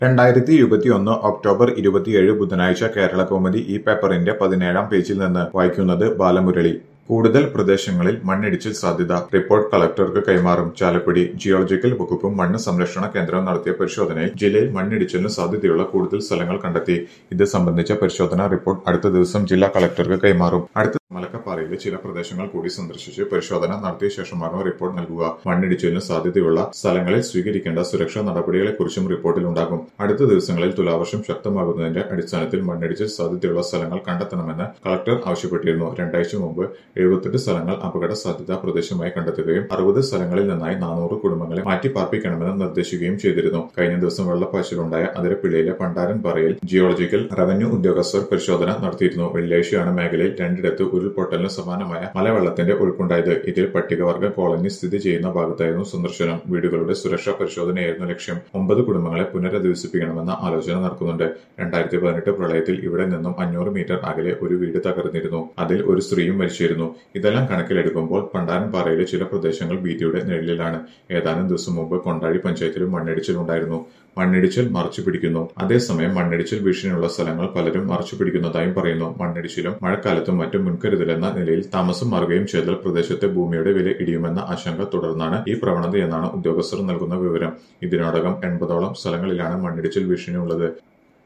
രണ്ടായിരത്തി ഇരുപത്തിയൊന്ന് ഒക്ടോബർ ഇരുപത്തിയേഴ് ബുധനാഴ്ച കേരള കൗമുദി ഈ പേപ്പറിന്റെ പതിനേഴാം പേജിൽ നിന്ന് വായിക്കുന്നത് ബാലമുരളി കൂടുതൽ പ്രദേശങ്ങളിൽ മണ്ണിടിച്ചിൽ സാധ്യത റിപ്പോർട്ട് കളക്ടർക്ക് കൈമാറും ചാലക്കുടി ജിയോളജിക്കൽ വകുപ്പും മണ്ണ് സംരക്ഷണ കേന്ദ്രവും നടത്തിയ പരിശോധനയിൽ ജില്ലയിൽ മണ്ണിടിച്ചിലിന് സാധ്യതയുള്ള കൂടുതൽ സ്ഥലങ്ങൾ കണ്ടെത്തി ഇത് സംബന്ധിച്ച പരിശോധനാ റിപ്പോർട്ട് അടുത്ത ദിവസം ജില്ലാ കളക്ടർക്ക് കൈമാറും അടുത്ത മലക്കപ്പാറയിലെ ചില പ്രദേശങ്ങൾ കൂടി സന്ദർശിച്ച് പരിശോധന നടത്തിയ ശേഷമാകും റിപ്പോർട്ട് നൽകുക മണ്ണിടിച്ചിലിന് സാധ്യതയുള്ള സ്ഥലങ്ങളിൽ സ്വീകരിക്കേണ്ട സുരക്ഷാ നടപടികളെക്കുറിച്ചും റിപ്പോർട്ടിലുണ്ടാകും അടുത്ത ദിവസങ്ങളിൽ തുലാവർഷം ശക്തമാകുന്നതിന്റെ അടിസ്ഥാനത്തിൽ മണ്ണിടിച്ചിൽ സാധ്യതയുള്ള സ്ഥലങ്ങൾ കണ്ടെത്തണമെന്ന് കളക്ടർ ആവശ്യപ്പെട്ടിരുന്നു രണ്ടാഴ്ച മുമ്പ് എഴുപത്തെട്ട് സ്ഥലങ്ങൾ അപകട സാധ്യതാ പ്രദേശമായി കണ്ടെത്തുകയും അറുപത് സ്ഥലങ്ങളിൽ നിന്നായി നാനൂറ് കുടുംബങ്ങളെ മാറ്റിപ്പാർപ്പിക്കണമെന്ന് നിർദ്ദേശിക്കുകയും ചെയ്തിരുന്നു കഴിഞ്ഞ ദിവസം വെള്ളപ്പാച്ചിലുണ്ടായ അതിരപ്പിള്ളിയിലെ പണ്ടാരൻപാറയിൽ ജിയോളജിക്കൽ റവന്യൂ ഉദ്യോഗസ്ഥർ പരിശോധന നടത്തിയിരുന്നു വെള്ളിയാഴ്ചയാണ് മേഖലയിൽ രണ്ടിടത്ത് ഉരുൾപൊട്ടലിന് സമാനമായ മലവെള്ളത്തിന്റെ ഒഴുക്കുണ്ടായത് ഇതിൽ പട്ടികവർഗ കോളനി സ്ഥിതി ചെയ്യുന്ന ഭാഗത്തായിരുന്നു സന്ദർശനം വീടുകളുടെ സുരക്ഷാ പരിശോധനയായിരുന്നു ലക്ഷ്യം ഒമ്പത് കുടുംബങ്ങളെ പുനരധിവസിപ്പിക്കണമെന്ന ആലോചന നടക്കുന്നുണ്ട് രണ്ടായിരത്തി പതിനെട്ട് പ്രളയത്തിൽ ഇവിടെ നിന്നും അഞ്ഞൂറ് മീറ്റർ അകലെ ഒരു വീട് തകർന്നിരുന്നു അതിൽ ഒരു സ്ത്രീയും മരിച്ചിരുന്നു ഇതെല്ലാം കണക്കിലെടുക്കുമ്പോൾ പണ്ടാരൻപാറയിലെ ചില പ്രദേശങ്ങൾ ഭീതിയുടെ നിഴലിലാണ് ഏതാനും ദിവസം മുമ്പ് കൊണ്ടാഴി പഞ്ചായത്തിലും മണ്ണിടിച്ചിലുണ്ടായിരുന്നു മണ്ണിടിച്ചിൽ മറച്ചു പിടിക്കുന്നു അതേസമയം മണ്ണിടിച്ചിൽ ഭീഷണിയുള്ള സ്ഥലങ്ങൾ പലരും മറച്ചു പിടിക്കുന്നതായും പറയുന്നു മണ്ണിടിച്ചിലും മഴക്കാലത്തും മറ്റും മുൻകരുതലെന്ന നിലയിൽ താമസം മാറുകയും ചെയ്താൽ പ്രദേശത്തെ ഭൂമിയുടെ വില ഇടിയുമെന്ന ആശങ്ക തുടർന്നാണ് ഈ പ്രവണതയെന്നാണ് ഉദ്യോഗസ്ഥർ നൽകുന്ന വിവരം ഇതിനോടകം എൺപതോളം സ്ഥലങ്ങളിലാണ് മണ്ണിടിച്ചിൽ ഭീഷണിയുള്ളത്